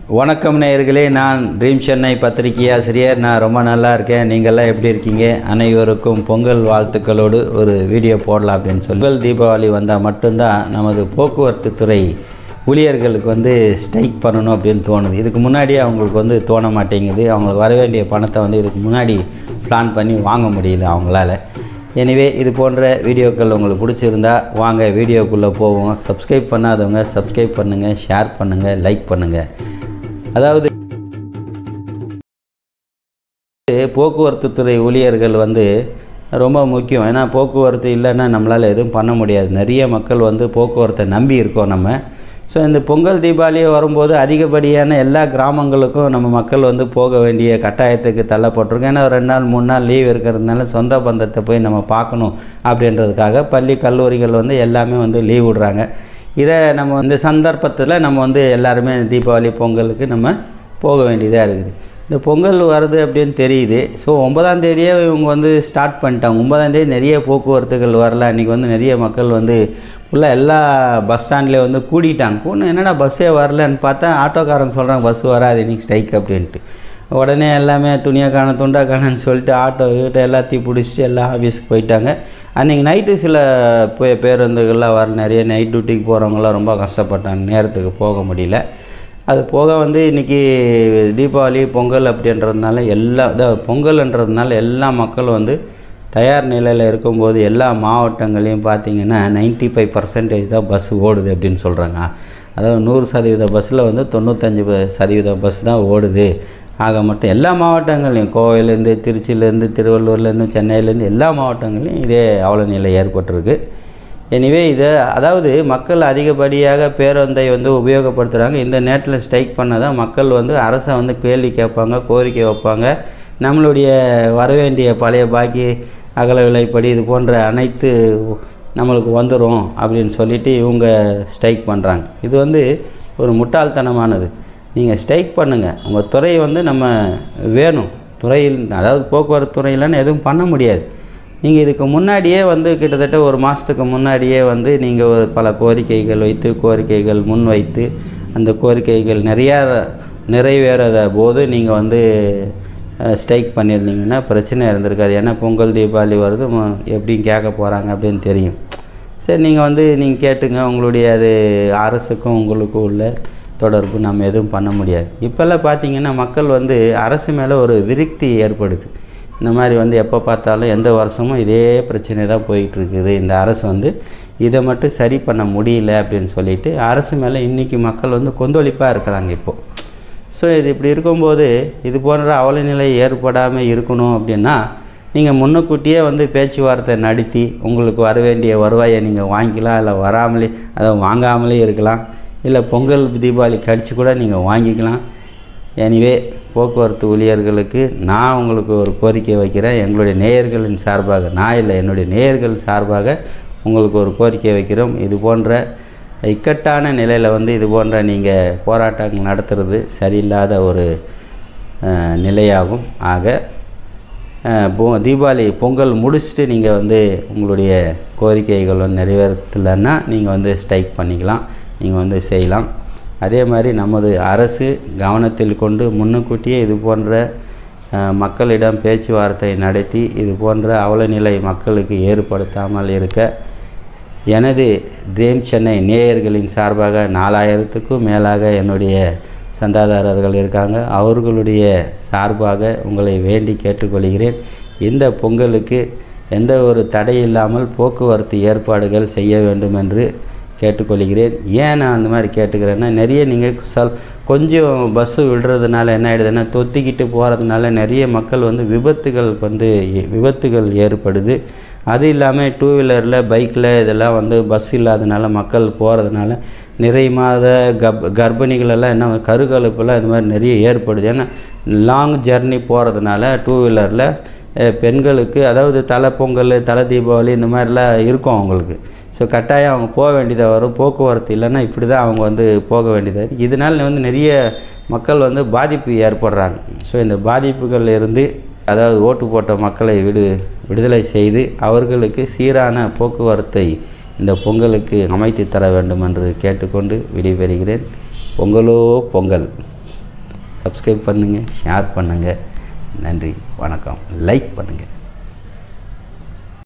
வணக்கம் நேயர்களே நான் ட்ரீம் சென்னை பத்திரிகை ஆசிரியர் நான் ரொம்ப நல்லா இருக்கேன் நீங்கள்லாம் எப்படி இருக்கீங்க அனைவருக்கும் பொங்கல் வாழ்த்துக்களோடு ஒரு வீடியோ போடலாம் அப்படின்னு சொல்லி பொங்கல் தீபாவளி வந்தால் மட்டும்தான் நமது போக்குவரத்து துறை ஊழியர்களுக்கு வந்து ஸ்ட்ரைக் பண்ணணும் அப்படின்னு தோணுது இதுக்கு முன்னாடியே அவங்களுக்கு வந்து தோண மாட்டேங்குது அவங்களுக்கு வர வேண்டிய பணத்தை வந்து இதுக்கு முன்னாடி பிளான் பண்ணி வாங்க முடியல அவங்களால எனிவே இது போன்ற வீடியோக்கள் உங்களுக்கு பிடிச்சிருந்தா வாங்க வீடியோக்குள்ளே போவோம் சப்ஸ்கிரைப் பண்ணாதவங்க சப்ஸ்கிரைப் பண்ணுங்கள் ஷேர் பண்ணுங்கள் லைக் பண்ணுங்கள் அதாவது போக்குவரத்து துறை ஊழியர்கள் வந்து ரொம்ப முக்கியம் ஏன்னா போக்குவரத்து இல்லைன்னா நம்மளால் எதுவும் பண்ண முடியாது நிறைய மக்கள் வந்து போக்குவரத்தை நம்பி இருக்கோம் நம்ம ஸோ இந்த பொங்கல் தீபாவளி வரும்போது அதிகப்படியான எல்லா கிராமங்களுக்கும் நம்ம மக்கள் வந்து போக வேண்டிய கட்டாயத்துக்கு தள்ளப்பட்டிருக்கோம் ஏன்னா ரெண்டு நாள் மூணு நாள் லீவ் இருக்கிறதுனால சொந்த பந்தத்தை போய் நம்ம பார்க்கணும் அப்படின்றதுக்காக பள்ளி கல்லூரிகள் வந்து எல்லாமே வந்து லீவ் விடுறாங்க இதை நம்ம இந்த சந்தர்ப்பத்தில் நம்ம வந்து எல்லாருமே தீபாவளி பொங்கலுக்கு நம்ம போக வேண்டியதாக இருக்குது இந்த பொங்கல் வருது அப்படின்னு தெரியுது ஸோ ஒன்பதாம் தேதியே இவங்க வந்து ஸ்டார்ட் பண்ணிட்டாங்க ஒன்பதாம் தேதி நிறைய போக்குவரத்துகள் வரல அன்றைக்கி வந்து நிறைய மக்கள் வந்து ஃபுல்லாக எல்லா பஸ் ஸ்டாண்ட்லேயே வந்து கூடிட்டாங்க கூடணும் என்னடா பஸ்ஸே வரலன்னு பார்த்தா ஆட்டோக்காரங்க சொல்கிறாங்க பஸ் வராது இன்றைக்கி ஸ்ட்ரைக் அப்படின்ட்டு உடனே எல்லாமே துணியை காண துண்டா காணன்னு சொல்லிட்டு ஆட்டோ கிட்ட எல்லாத்தையும் பிடிச்சிட்டு எல்லாம் ஆஃபீஸுக்கு போயிட்டாங்க அன்றைக்கி நைட்டு சில பே பேருந்துகள்லாம் வரல நிறைய நைட் டியூட்டிக்கு போகிறவங்களாம் ரொம்ப கஷ்டப்பட்டாங்க நேரத்துக்கு போக முடியல அது போக வந்து இன்றைக்கி தீபாவளி பொங்கல் அப்படின்றதுனால எல்லா இதான் பொங்கல்ன்றதுனால எல்லா மக்களும் வந்து தயார் நிலையில் இருக்கும்போது எல்லா மாவட்டங்களையும் பார்த்தீங்கன்னா நைன்ட்டி ஃபைவ் பர்சன்டேஜ் தான் பஸ் ஓடுது அப்படின்னு சொல்கிறாங்க அதாவது நூறு சதவீத பஸ்ஸில் வந்து தொண்ணூத்தஞ்சு ப- சதவீத பஸ் தான் ஓடுது ஆக மட்டும் எல்லா மாவட்டங்கள்லையும் கோவையிலேருந்து திருச்சியிலேருந்து திருவள்ளூர்லேருந்து சென்னையிலேருந்து எல்லா மாவட்டங்கள்லையும் இதே அவல நிலை ஏற்பட்டிருக்கு எனிவே இதை அதாவது மக்கள் அதிகப்படியாக பேருந்தை வந்து உபயோகப்படுத்துகிறாங்க இந்த நேரத்தில் ஸ்ட்ரைக் பண்ணாதான் மக்கள் வந்து அரசை வந்து கேள்வி கேட்பாங்க கோரிக்கை வைப்பாங்க நம்மளுடைய வரவேண்டிய பழைய பாக்கி அகல விலைப்படி இது போன்ற அனைத்து நம்மளுக்கு வந்துடும் அப்படின்னு சொல்லிட்டு இவங்க ஸ்ட்ரைக் பண்ணுறாங்க இது வந்து ஒரு முட்டாள்தனமானது நீங்கள் ஸ்ட்ரைக் பண்ணுங்கள் உங்கள் துறை வந்து நம்ம வேணும் துறையில் அதாவது போக்குவரத்து துறையிலன்னு எதுவும் பண்ண முடியாது நீங்கள் இதுக்கு முன்னாடியே வந்து கிட்டத்தட்ட ஒரு மாதத்துக்கு முன்னாடியே வந்து நீங்கள் ஒரு பல கோரிக்கைகள் வைத்து கோரிக்கைகள் முன் வைத்து அந்த கோரிக்கைகள் நிறையா நிறைவேறாத போது நீங்கள் வந்து ஸ்ட்ரைக் பண்ணியிருந்தீங்கன்னா பிரச்சனை இருந்திருக்காது ஏன்னா பொங்கல் தீபாவளி வருது ம- எப்படியும் கேட்க போகிறாங்க அப்படின்னு தெரியும் சரி நீங்கள் வந்து நீங்கள் கேட்டுங்க உங்களுடைய அது அரசுக்கும் உங்களுக்கும் உள்ள தொடர்பு நம்ம எதுவும் பண்ண முடியாது இப்போல்லாம் பார்த்தீங்கன்னா மக்கள் வந்து அரசு மேலே ஒரு விரக்தி ஏற்படுது இந்த மாதிரி வந்து எப்போ பார்த்தாலும் எந்த வருஷமும் இதே பிரச்சனை தான் போயிட்டு இருக்குது இந்த அரசு வந்து இதை மட்டும் சரி பண்ண முடியல அப்படின்னு சொல்லிட்டு அரசு மேலே இன்றைக்கி மக்கள் வந்து கொந்தளிப்பாக இருக்கிறாங்க இப்போது ஸோ இது இப்படி இருக்கும்போது இது போன்ற அவலநிலை ஏற்படாமல் இருக்கணும் அப்படின்னா நீங்கள் முன்னக்கூட்டியே வந்து பேச்சுவார்த்தை நடத்தி உங்களுக்கு வர வேண்டிய வருவாயை நீங்கள் வாங்கிக்கலாம் இல்லை வராமலே அதை வாங்காமலே இருக்கலாம் இல்லை பொங்கல் தீபாவளி கடிச்சு கூட நீங்கள் வாங்கிக்கலாம் எனிவே போக்குவரத்து ஊழியர்களுக்கு நான் உங்களுக்கு ஒரு கோரிக்கை வைக்கிறேன் எங்களுடைய நேயர்களின் சார்பாக நான் இல்லை என்னுடைய நேயர்கள் சார்பாக உங்களுக்கு ஒரு கோரிக்கை வைக்கிறோம் இது போன்ற இக்கட்டான நிலையில் வந்து இது போன்ற நீங்கள் போராட்டங்கள் நடத்துறது சரியில்லாத ஒரு அஹ், நிலையாகும் ஆக அஹ், பொ தீபாவளி பொங்கல் முடிச்சுட்டு நீங்கள் வந்து உங்களுடைய கோரிக்கைகள் வந்து நிறைவேற்றலைன்னா நீங்கள் வந்து ஸ்ட்ரைக் பண்ணிக்கலாம் நீங்கள் வந்து செய்யலாம் அதே மாதிரி நமது அரசு கவனத்தில் கொண்டு முன்னுக்கூட்டியே இது போன்ற அஹ், மக்களிடம் பேச்சுவார்த்தை நடத்தி இது போன்ற அவலநிலை மக்களுக்கு ஏற்படுத்தாமல் இருக்க எனது ட்ரீம் சென்னை நேயர்களின் சார்பாக நாலாயிரத்துக்கும் மேலாக என்னுடைய சந்தாதாரர்கள் இருக்காங்க அவர்களுடைய சார்பாக உங்களை வேண்டி கேட்டுக்கொள்கிறேன் இந்த பொங்கலுக்கு எந்த ஒரு தடை இல்லாமல் போக்குவரத்து ஏற்பாடுகள் செய்ய வேண்டும் என்று கேட்டுக்கொள்கிறேன் ஏன் நான் அந்த மாதிரி கேட்டுக்கிறேன்னா நிறைய நீங்கள் சொல் கொஞ்சம் பஸ்ஸு விடுறதுனால என்ன ஆகிடுதுன்னா தொத்திக்கிட்டு போகிறதுனால நிறைய மக்கள் வந்து விபத்துகள் வந்து விபத்துகள் ஏற்படுது அது இல்லாமல் டூ வீலரில் பைக்கில் இதெல்லாம் வந்து பஸ் இல்லாதனால மக்கள் போகிறதுனால நிறை மாத கப் கர்ப்பிணிகள் எல்லாம் என்ன கருகலப்பெல்லாம் இது மாதிரி நிறைய ஏற்படுது ஏன்னா லாங் ஜர்னி போகிறதுனால டூ வீலரில் பெண்களுக்கு அதாவது தலை பொங்கல் தலை தீபாவளி இந்த மாதிரிலாம் இருக்கும் அவங்களுக்கு ஸோ கட்டாயம் அவங்க போக வேண்டியதாக வரும் போக்குவரத்து இல்லைன்னா இப்படி தான் அவங்க வந்து போக வேண்டியதாக இருக்கு. இதனால் வந்து நிறைய மக்கள் வந்து பாதிப்பு ஏற்படுறாங்க ஸோ இந்த பாதிப்புகள் இருந்து அதாவது ஓட்டு போட்ட மக்களை விடு விடுதலை செய்து அவர்களுக்கு சீரான போக்குவரத்தை இந்த பொங்கலுக்கு அமைத்து தர வேண்டும் என்று கேட்டுக்கொண்டு விடைபெறுகிறேன் பொங்கலோ பொங்கல் சப்ஸ்கிரைப் பண்ணுங்கள் ஷேர் பண்ணுங்கள் நன்றி வணக்கம் லைக் பண்ணுங்கள்